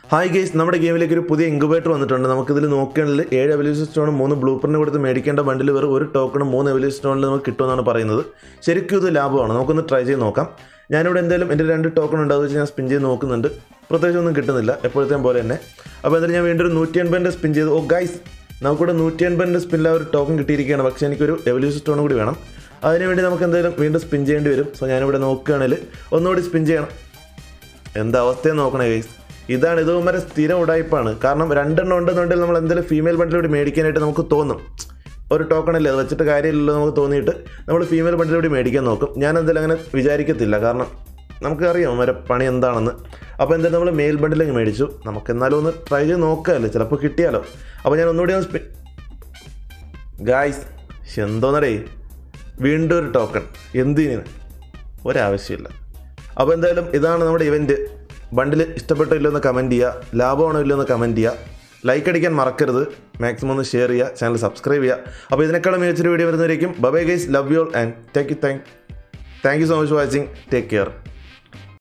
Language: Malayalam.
ഹായ് ഗേസ് നമ്മുടെ ഗെയിമിലേക്ക് ഒരു പുതിയ ഇൻക്യുബേറ്റർ വന്നിട്ടുണ്ട് നമുക്കിതിൽ നോക്കുകയാണെങ്കിൽ ഏഴ് എവല്യൂഷൻ സ്റ്റോണും മൂന്ന് ബ്ലൂ പ്രിന്റ് കൊടുത്ത് മേടിക്കേണ്ട ബണ്ടിൽ വെറും ഒരു ടോക്കണും മൂന്ന് എവല്യൂഷൻ സ്റ്റോണിൽ നമുക്ക് കിട്ടുമെന്നാണ് പറയുന്നത് ശരിക്കും ഇത് ലാഭമാണ് നമുക്കൊന്ന് ട്രൈ ചെയ്ത് നോക്കാം ഞാനിവിടെ എന്തായാലും എൻ്റെ രണ്ട് ടോക്കൺ ഉണ്ട് അത് വെച്ച് ഞാൻ സ്പിൻ ചെയ്ത് നോക്കുന്നുണ്ട് പ്രത്യേകിച്ച് ഒന്നും കിട്ടുന്നില്ല എപ്പോഴത്തെയും പോലെ തന്നെ അപ്പോൾ എന്തായാലും ഞാൻ വീണ്ടും ഒരു നൂറ്റി എൺപതിൻ്റെ സ്പിൻ ചെയ്ത് ഓ ഗൈസ് നമുക്കിവിടെ നൂറ്റി എൺപതിൻ്റെ സ്പിന്നിൽ ആ ഒരു ടോക്കൺ കിട്ടിയിരിക്കുകയാണ് പക്ഷേ എനിക്കൊരു എവല്യൂഷൻ സ്റ്റോൺ കൂടി വേണം അതിനുവേണ്ടി നമുക്ക് എന്തായാലും വീണ്ടും സ്പിൻ ചെയ്യേണ്ടി വരും സോ ഞാനിവിടെ നോക്കുകയാണെങ്കിൽ ഒന്നുകൂടി സ്പിൻ ചെയ്യണം എന്താ അവസ്ഥയെന്ന് നോക്കണേ ഗൈസ് ഇതാണ് ഇത് വരെ സ്ഥിരം ഉടായ്പാണ് കാരണം രണ്ടെണ്ണം ഉണ്ടെന്നുണ്ടെങ്കിൽ നമ്മൾ എന്തെങ്കിലും ഫീമെയിൽ ബണ്ടിലൂടെ മേടിക്കാനായിട്ട് നമുക്ക് തോന്നും ഒരു ടോക്കൺ അല്ലേ അത് വെച്ചിട്ട് കാര്യമില്ലല്ലോ നമുക്ക് തോന്നിയിട്ട് നമ്മൾ ഫീമെയിൽ ബണ്ടിലൂടെ മേടിക്കാൻ നോക്കും ഞാൻ എന്തായാലും അങ്ങനെ വിചാരിക്കത്തില്ല കാരണം നമുക്കറിയാം വരെ പണി എന്താണെന്ന് അപ്പോൾ എന്തായാലും നമ്മൾ മെയിൽ ബണ്ടിലേക്ക് മേടിച്ചു നമുക്ക് എന്നാലും ഒന്ന് ട്രൈ ചെയ്ത് നോക്കാമല്ലോ ചിലപ്പോൾ കിട്ടിയാലോ അപ്പോൾ ഞാൻ ഒന്നുകൂടി ഒന്ന് സ്പി ഗായ്സ് എന്തോന്നടേ വീണ്ടും ഒരു ടോക്കൺ എന്തിന് ഒരാവശ്യമില്ല അപ്പോൾ എന്തായാലും ഇതാണ് നമ്മുടെ ഇവൻറ്റ് ബണ്ടിൽ ഇഷ്ടപ്പെട്ടോ ഇല്ലോ എന്ന് കമൻറ്റ് ചെയ്യുക ലാഭമാണോ ഇല്ലോ എന്ന് കമൻറ്റ് ചെയ്യുക ലൈക്ക് അടിക്കാൻ മറക്കരുത് മാക്സിമം ഒന്ന് ഷെയർ ചെയ്യുക ചാനൽ സബ്സ്ക്രൈബ് ചെയ്യുക അപ്പോൾ ഇതിനേക്കാളും മികച്ചൊരു വീഡിയോ വരുന്നവരേക്കും bye bye guys love you and thank you thank thank you so much watching take care